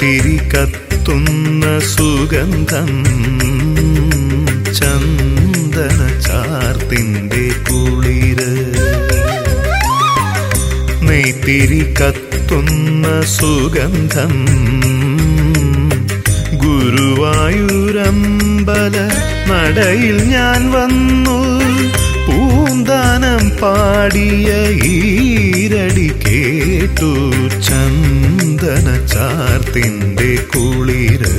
നെയ്ത്തിരി കത്തുന്ന സുഗന്ധം ചന്ദന ചാർത്തിൻ്റെ കുളിര് നെയ്ത്തിരി കത്തുന്ന സുഗന്ധം ഗുരുവായൂരമ്പല നടയിൽ ഞാൻ വന്നു പൂന്താനം പാടിയ ഈരടി കേട്ടു ചന്ദന ചാർത്തിൻ്റെ കുളിര്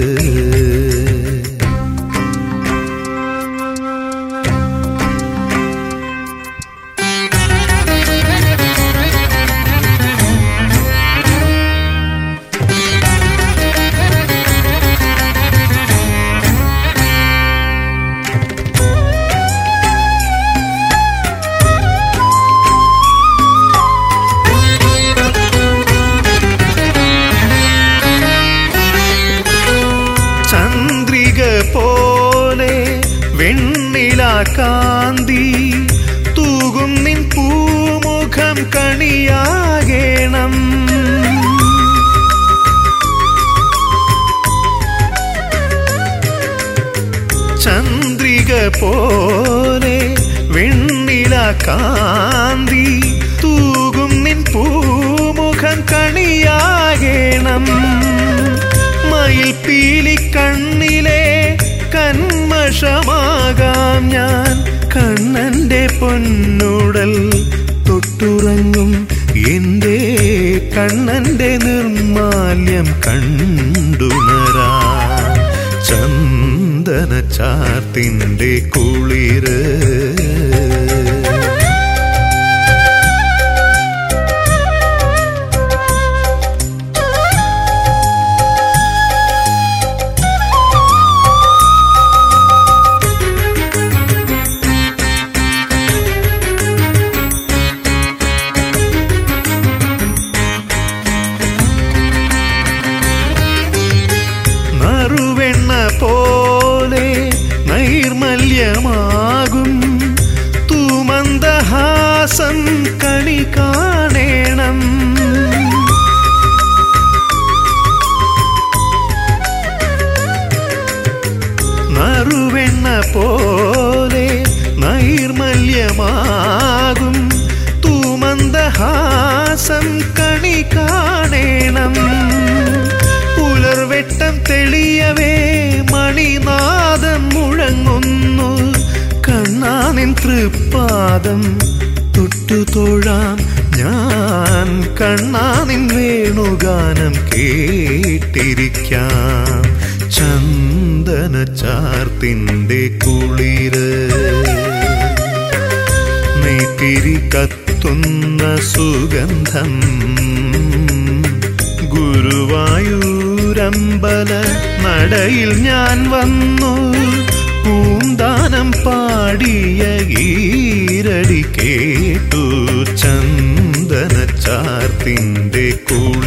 ചന്ദ്രിക പോലെ വെണ്ണില കാന്തി തൂകും നിൻ പൂമുഖം കണിയാകേണം ചന്ദ്രിക പോലെ വെണ്ണില കാന്തി തൂകും നിൻ പൂമുഖം കണിയാകേണം മയിൽ പീലി കണ്ണിലെ കന്മഷമാകാം ഞാൻ കണ്ണന്റെ പൊന്നുടൽ തൊട്ടുറങ്ങും എന്റെ കണ്ണന്റെ നിർമാല്യം കണ്ടുണരാ ചന്ദന ചാർത്തിൻ്റെ കുളിര് നറുവെണ്ണ പോലെ നൈർമല്യമാകും തൂമന്ദഹാസം കണി കാണേണം നറുവെണ്ണ പോലെ നൈർമല്യമാകും തൂമന്ദഹാസം കണി കാണേണം പുലർവെട്ടം തെളിയവേ മണിനാദം മുഴങ്ങുന്നു കണ്ണാനിൻ തൃപ്പാദം തൊട്ടു തൊഴാം ഞാൻ കണ്ണാനിൻ വേണുഗാനം കേട്ടിരിക്കാം ചന്ദന ചാർത്തിൻ്റെ കുളിര് നെയ്ത്തിരി കത്തുന്ന സുഗന്ധം ഗുരുവായൂരമ്പല നടയിൽ ഞാൻ വന്നു പൂന്താനം പാടിയ ഈരടി കേട്ടു ചന്ദന ചാർത്തിൻ്റെ കുളിര്